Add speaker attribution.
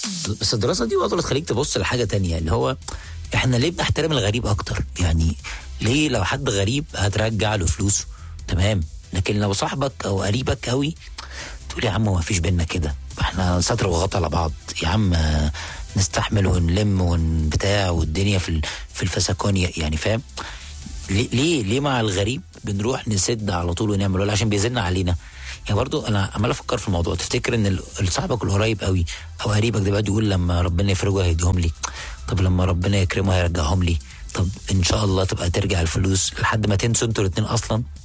Speaker 1: بس الدراسه دي برضه تخليك تبص لحاجه تانية اللي هو احنا ليه بنحترم الغريب اكتر يعني ليه لو حد غريب هترجع له فلوسه تمام لكن لو صاحبك او قريبك قوي تقول يا عم ما فيش بينا كده احنا ستر وغطا على بعض يا عم آه، نستحمل ونلم ونبتاع والدنيا في ال- في الفسكون يعني فاهم ليه ليه ليه مع الغريب بنروح نسد على طول ونعمل ولا عشان بيزن علينا يعني برضو انا عمال افكر في الموضوع تفتكر ان ال- صاحبك القريب قوي او قريبك ده بيقعد يقول لما ربنا يفرجه هيديهم لي طب لما ربنا يكرمه هيرجعهم لي طب ان شاء الله تبقى ترجع الفلوس لحد ما تنسوا انتوا الاتنين اصلا